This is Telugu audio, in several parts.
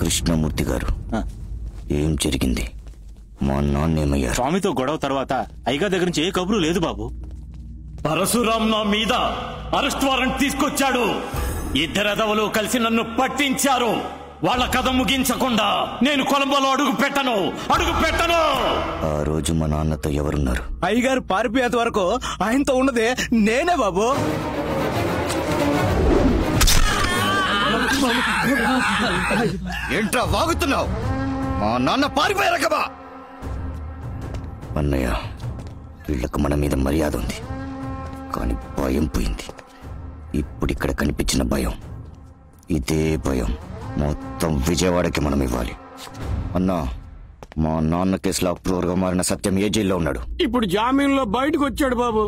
కృష్ణమూర్తి గారు ఆ. ఏం జరిగింది మా నాన్న ఏమయ్యారు స్వామితో గొడవ తర్వాత అయ్యగారి దగ్గర నుంచి ఏ కబురు లేదు బాబు పరశురాం నా మీద అరెస్ట్ వారెంట్ తీసుకొచ్చాడు ఇద్దరెదవలు కలిసి నన్ను పట్టించారు వాళ్ళ కథ ముగించకుండా నేను కొలంబోలో అడుగు పెట్టను అడుగు పెట్టను ఆ రోజు మా నాన్నతో ఎవరున్నారు అయ్యగారు పారిపోయేంత వరకు ఆయనతో ఉన్నదే నేనే బాబు ఏంట్రా వాగుతున్నావు మా నాన్న పారిపోయారు కదా అన్నయ్య వీళ్ళకు మన మీద మర్యాద ఉంది కానీ భయం పోయింది ఇప్పుడు ఇక్కడ కనిపించిన భయం ఇదే భయం మొత్తం విజయవాడకి మనం ఇవ్వాలి అన్నా మా నాన్న కేసులో అప్రూవర్ గా మారిన సత్యం ఏ జైల్లో ఉన్నాడు ఇప్పుడు జామీన్లో బయటకు వచ్చాడు బాబు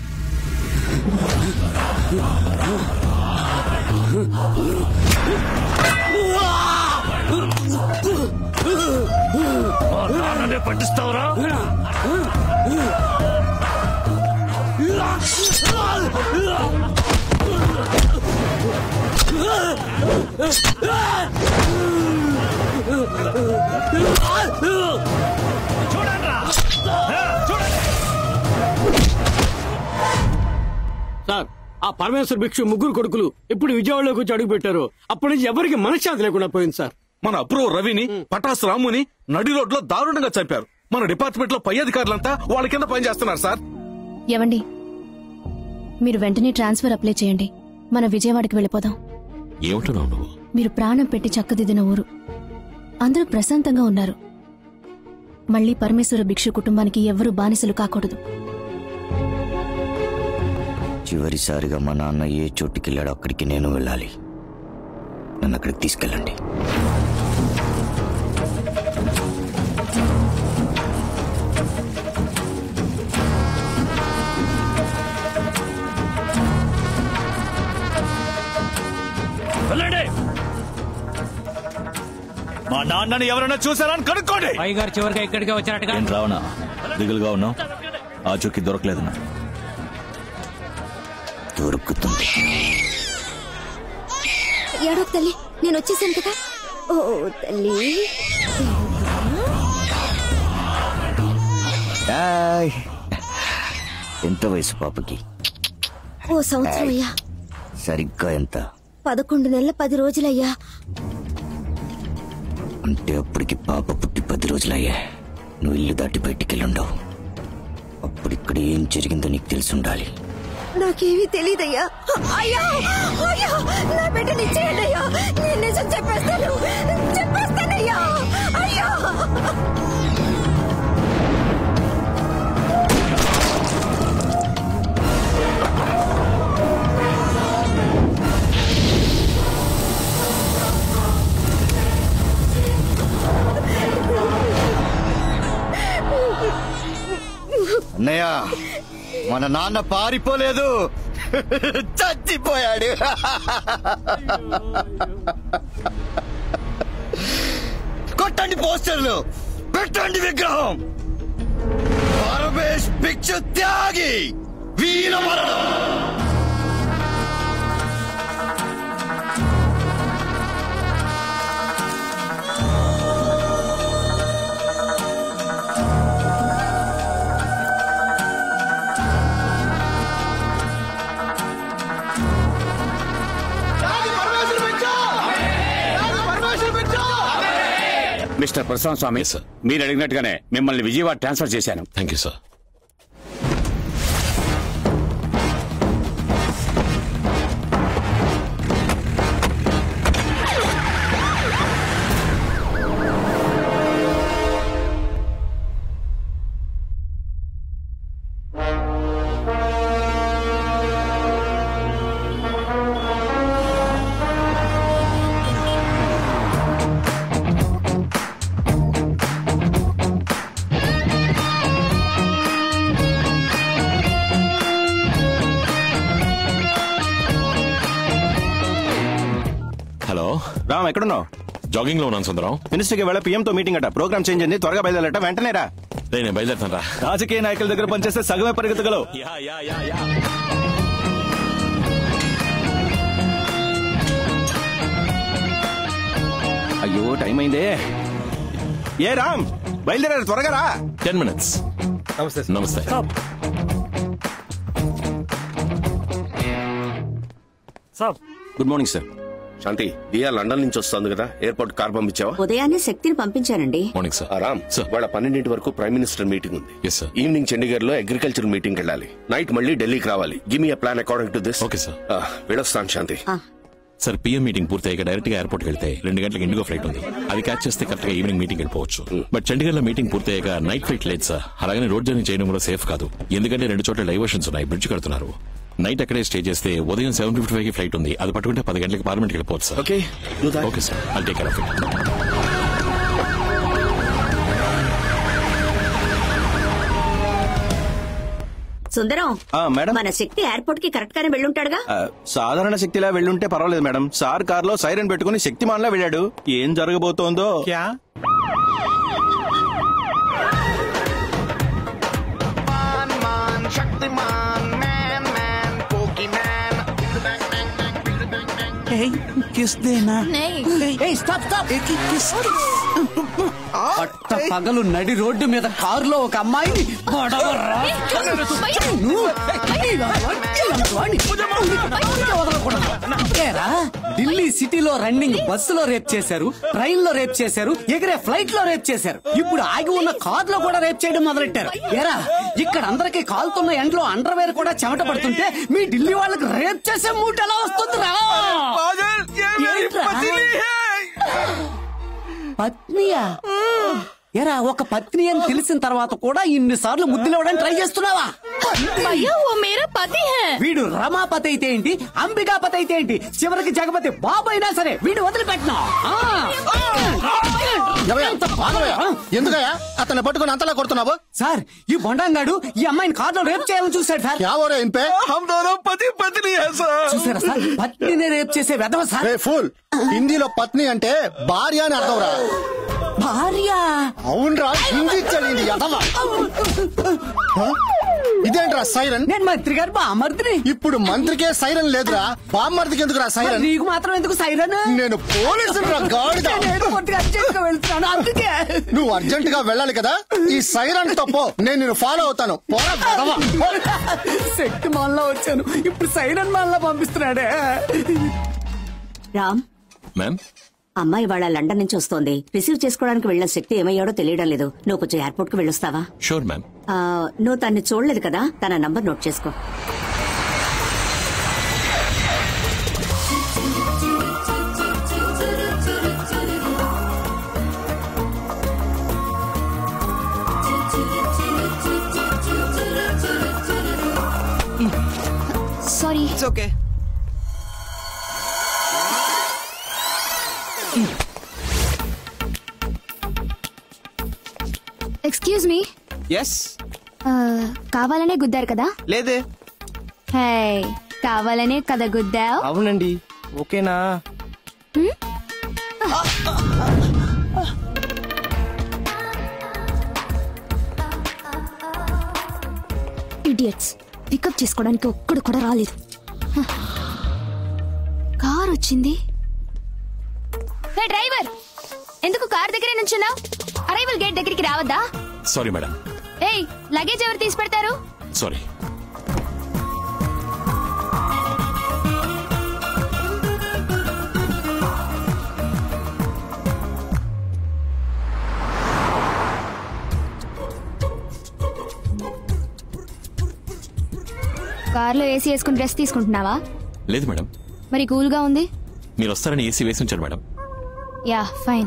నాన్ననే పట్టిస్తావురా సార్ ఆ పరమేశ్వర భిక్షు ముగ్గురు కొడుకులు ఇప్పుడు విజయవాడలోకి వచ్చి అడుగు పెట్టారు అప్పటి నుంచి ఎవరికి మనశ్శాంతి లేకుండా పోయింది సార్ మన అప్రూవ్ రవిని పటాస్ రాముని నడి రోడ్లో దారుణంగా చంపారు మన డిపార్ట్మెంట్ లో పై అధికారులంతా వాళ్ళ కింద పనిచేస్తున్నారు సార్ ఏవండి మీరు వెంటనే ట్రాన్స్ఫర్ అప్లై చేయండి మన విజయవాడకి వెళ్ళిపోదాం ఏమంటున్నావు నువ్వు మీరు ప్రాణం పెట్టి చక్కదిద్దిన ఊరు అందరూ ప్రశాంతంగా ఉన్నారు మళ్ళీ పరమేశ్వర భిక్షు కుటుంబానికి ఎవ్వరూ బానిసలు కాకూడదు చివరిసారిగా మా నాన్న ఏ చోటుకి వెళ్ళాడో అక్కడికి నేను వెళ్ళాలి నన్ను అక్కడికి తీసుకెళ్ళండి వెళ్ళండి మా నాన్నని ఎవరైనా చూసారా అని కనుక్కోండి అయ్యగారు చివరిగా ఇక్కడికే వచ్చారటగా ఏం రావణా దిగులుగా ఉన్నావు ఆ చుక్కి దొరకలేదు నాకు దొరుకుతుంది ఏడోకు తల్లి నేను వచ్చేసాను కదా ఓ తల్లి హాయ్. ఎంత వయసు పాపకి ఓ సంవత్సరం అయ్యా సరిగ్గా ఎంత పదకొండు నెలల పది రోజులయ్యా అంటే అప్పటికి పాప పుట్టి పది రోజులయ్యా నువ్వు ఇల్లు దాటి బయటికెళ్ళుండవు అప్పుడు ఇక్కడ ఏం జరిగిందో నీకు తెలిసి ఉండాలి నాకేమీ తెలియదయ్యా అయ్యా అయ్యా నా బిడ్డని ఇచ్చేయండి అయ్యా నేను నిజం చెప్పేస్తాను చెప్పేస్తానయ్యా అయ్యా అన్నయ్య మన నాన్న పారిపోలేదు చచ్చిపోయాడు కొట్టండి పోస్టర్లు పెట్టండి విగ్రహం పరమేశ్ భిక్షు త్యాగి వీర మరణం మిస్టర్ ప్రశాంత్ స్వామి మీరు అడిగినట్టుగానే మిమ్మల్ని విజయవాడ ట్రాన్స్ఫర్ చేశాను thank you sir hello Ram ఎక్కడున్నావు జాగింగ్ లో ఉన్నాను సుందరం మినిస్టర్ కి వెళ్ళ పిఎంతో మీటింగ్ అట ప్రోగ్రామ్ చేంజ్ అయింది త్వరగా బయలుదేరట వెంటనే రా నేను బయలుదేరుతాను రా రాజకీయ నాయకుల దగ్గర పనిచేస్తే సగమే పరిగెత్తగలవు యా యా యా యా అయ్యో టైం అయిందే ఏ రామ్ బయలుదేరారు త్వరగా రా టెన్ మినిట్స్ నమస్తే నమస్తే good morning sir Shanti Diya London నుంచి వస్తుంది కదా ఎయిర్పోర్ట్ కార్ పంపించావా ఉదయాన్నే శక్తిని పంపించానండి మార్నింగ్ సార్ ఆ, రామ్ వాళ్ళ పన్నెండింటి వరకు ప్రైమ్ మినిస్టర్ మీటింగ్ ఉంది ఎస్ సార్ ఈవినింగ్ చండీగఢ్ లో అగ్రికల్చర్ మీటింగ్ వెళ్ళాలి నైట్ మళ్ళీ ఢిల్లీకి రావాలి give me plan according to this okay sir వెళ్ళొస్తాను శాంతి సార్ పిఎం మీటింగ్ పూర్తయ్యాక డైరెక్ట్ గా ఎయిర్పోర్ట్ వెళ్తే రెండు గంటలకు ఇండిగో ఫ్లైట్ ఉంది అది క్యాచ్ చేస్తే కరెక్ట్ గా ఈవినింగ్ మీటింగ్ వెళ్ళిపోవచ్చు బట్ చండీగఢ్ లో మీటింగ్ పూర్తయ్యాక నైట్ ఫ్లైట్ లేదు సార్ అలాగని రోడ్ జర్నీ చేయడం కూడా సేఫ్ కాదు ఎందుకంటే రెండు చోట్ల డైవర్షన్స్ ఉన్నాయి బ్రిడ్జ్ కడుతున్నారు నైట్ అక్కడే స్టే చేస్తే ఉదయం సెవెన్ ఫిఫ్టీ ఫైవ్ కి ఫ్లైట్ ఉంది అది పట్టుకుంటే పది గంటలకు పార్లమెంట్ వెళ్ళిపోవచ్చు sir okay okay sir I'll take care of it Sundaram ఆ, మేడం మన శక్తి ఎయిర్పోర్ట్ కి కరెక్ట్ గానే వెళ్ళుంటాడుగా ఆ, సాధారణ శక్తిలా వెళ్ళుంటే పర్వాలేదు మేడం సార్ కార్ లో సైరన్ పెట్టుకుని శక్తిమాన్లా వెళ్ళాడు ఏం జరగబోతోందో కిస్ దేనా పట్ట పగలు నడి రోడ్డు మీద కారులో ఒక అమ్మాయిని గొడవరా? నువ్వు, ఇలా వాడి, ఇలా వాడి, ఊరికే వదలకూడదు. ఏరా, ఢిల్లీ సిటీలో రన్నింగ్ బస్సులో రేప్ చేశారు ట్రైన్ లో రేప్ చేశారు ఎగిరే ఫ్లైట్ లో రేప్ చేశారు ఇప్పుడు ఆగి ఉన్న కార్ లో కూడా రేప్ చేయడం మొదలెట్టారు ఏరా ఇక్కడ అందరికి కాలుతున్న ఎండ్లో అండర్వేర్ కూడా చెమట పడుతుంటే మీ ఢిల్లీ వాళ్ళకి రేప్ చేసే మూట ఎలా వస్తుందిరా ఏంట్రా? పత్నియా ఎరా ఒక పత్ని అని తెలిసిన తర్వాత కూడా ఇన్నిసార్లు ముద్దులేవడానికి ట్రై చేస్తున్నావా భయ్యా ఓ మేరా పతి హై వీడు రమాపతి అయితే ఏంటి అంబికాపతి అయితే ఏంటి చివరికి జగపతి బాబు అయినా సరే వీడు వదిలిపెట్టినా ఎందుకయ్యా అతన్ని పట్టుకుని అంతలా కొడుతున్నావు సార్ ఈ బొండంగాడు ఈ అమ్మాయిని కార్లో రేప్ చేయాలని చూశాడు సార్ ఎవరో ఇంపే పతి పత్ని చూసారా సార్ పత్నిని రేప్ చేసే వెధవ సార్ ఫుల్ హిందీలో పత్ని అంటే భార్య అని అర్థం రా భార్య అవునరా హిందీ చదివింది ఎదవ హ? ఇదేంట్రా సైరన్ నేను మంత్రి గారు బామర్దిని ఇప్పుడు మంత్రికే సైరన్ లేదురా బామ్మర్దికి ఎందుకురా సైరన్ నీకు మాత్రం ఎందుకు సైరన్ నేను పోలీసు గాడిద నేను కొద్దిగా అర్జెంట్గా వెళ్తున్నాను అందుకే నువ్వు అర్జెంట్ గా వెళ్ళాలి కదా ఈ సైరన్ తప్పు నేను నిన్ను ఫాలో అవుతాను పోరా వెధవ. శక్తి మాల్లో వచ్చాను ఇప్పుడు సైరన్ మాల్లో పంపిస్తున్నాడే రామ్ మ్యామ్ అమ్మాయి వాళ్ళ లండన్ నుంచి వస్తోంది రిసీవ్ చేసుకోవడానికి వెళ్ళిన శక్తి ఏమయ్యాడో తెలియడం లేదు నువ్వు కొంచెం ఎయిర్పోర్ట్ కి వెళ్ళొస్తావా షూర్ మ్యామ్ ఆ, నువ్వు తన్ని చూడలేదు కదా తన నంబర్ నోట్ చేసుకో sorry it's okay excuse me yes కావాలనే గుద్దారు కదా లేదే హే కావాలనే కదా గుద్దావు అవునండి ఓకేనా ఇడియట్స్ పికప్ చేసుకోవడానికి ఒక్కడు కూడా రాలేదు కార్ వచ్చింది హే డ్రైవర్ ఎందుకు కార్ దగ్గరే నుంచున్నావు అరైవల్ గేట్ దగ్గరికి రావద్దా సారీ మేడం ఏయ్ లగేజ్ ఎవరు తీసి పెడతారు సారీ కార్లో ఏసీ వేసుకుని డ్రెస్ తీసుకుంటున్నావా లేదు మేడం మరి కూల్గా ఉంది మీరు వస్తారని ఏసీ వేసి ఉంచారు madam yeah fine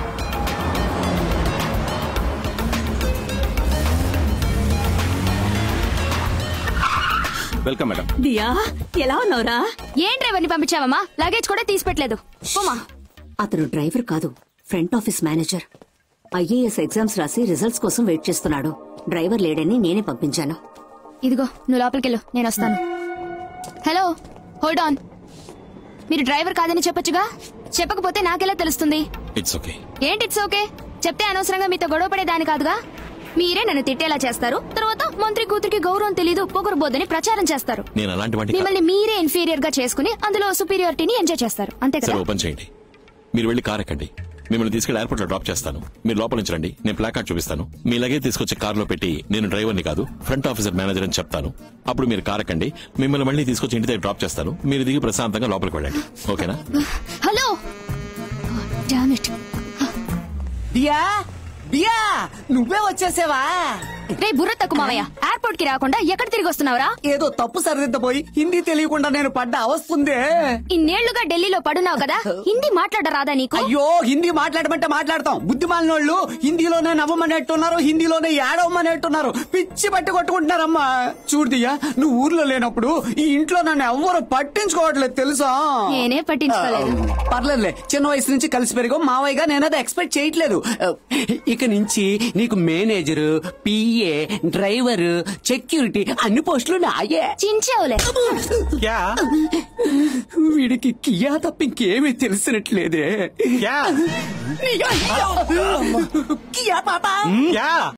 welcome madam Diya ఎలా ఉన్నావురా ఏం డ్రైవర్ని పంపించావమ్మా లగేజ్ కూడా తీసి పెట్టలేదు పోమా అతను డ్రైవర్ కాదు front office manager IAS exams రాసి రిజల్ట్స్ కోసం వెయిట్ చేస్తున్నాడు డ్రైవర్ లేడని నేనే పంపించాను ఇదిగో నువ్వు లోపలికెళ్ళు నేను వస్తాను హలో హోల్డ్ ఆన్ మీరు డ్రైవర్ కాదని చెప్పొచ్చుగా చెప్పకపోతే నాకెలా తెలుస్తుంది ఇట్స్ ఓకే ఏంటి ఇట్స్ ఓకే చెప్తే అనవసరంగా మీతో గొడవ పడేదాని కాదుగా మీరే నన్ను తిట్టేలా చేస్తారు తర్వాత మంత్రి కూతురికి గౌరవం తెలీదు పొగరబోద్దని ప్రచారం చేస్తారు నేను అలాంటి వాటిని మిమ్మల్ని మీరే ఇన్ఫీరియర్ గా చేసుకుని అందులో సుపీరియారిటీని ఎంజాయ్ చేస్తారు అంతే సరే కదా ఓపెన్ చేయండి మీరు వెళ్ళి కార్ ఎక్కండి మిమ్మల్ని తీసుకెళ్లి ఎయిర్పోర్ట్ లో డ్రాప్ చేస్తాను మీరు లోపల నుంచి రండి నేను ప్లాక్ కార్డ్ చూపిస్తాను మీ లగేజ్ తీసుకొచ్చి కారులో పెట్టి నేను డ్రైవర్ని కాదు ఫ్రంట్ ఆఫీసర్ మేనేజర్ అని చెప్తాను అప్పుడు మీరు కార్ ఎక్కండి మిమ్మల్ని మళ్ళీ తీసుకొచ్చి ఇంటి దగ్గర డ్రాప్ చేస్తాను మీరు దిగి ప్రశాంతంగా లోపలికి వెళ్ళండి ఓకేనా hello damn it Diya Diya నువ్వే వచ్చేసావా రే బుర్ర తక్కువ మావయ్య ఎయిర్పోర్ట్ కి రాకుండా ఎక్కడ తిరిగి వస్తున్నావురా ఏదో తప్పు సరిదిద్దపోయి హిందీ తెలియకుండా నేను పడ్డ అవస్తుందే ఇన్నేళ్లుగా ఢిల్లీలో పడున్నావు కదా హిందీ మాట్లాడరాదా నీకు అయ్యో హిందీ మాట్లాడమంటే మాట్లాడతాం బుద్ధిమాలినోళ్ళు హిందీలోనే నవ్వమనేట్టున్నారు హిందీలోనే ఏడవమనేట్టున్నారు పిచ్చి పట్టి కొట్టుకుంటున్నారమ్మా చూడుదియ్యా నువ్వు ఊర్లో లేనప్పుడు ఈ ఇంట్లో నన్ను ఎవ్వరు పట్టించుకోవట్లేదు తెలుసా నేనే పట్టించుకోలేదు పర్లేదులే చిన్న వయసు నుంచి కలిసి పెరిగో మావయ్యగా నేను అది ఎక్స్పెక్ట్ చేయట్లేదు ఇక నుంచి నీకు మేనేజర్ పిఏ డ్రైవర్ సెక్యూరిటీ అన్ని పోస్టులు నాయే చించావులే వీడికి కియా తప్ప ఇంకేమీ తెలిసినట్లేదే కియా పాపా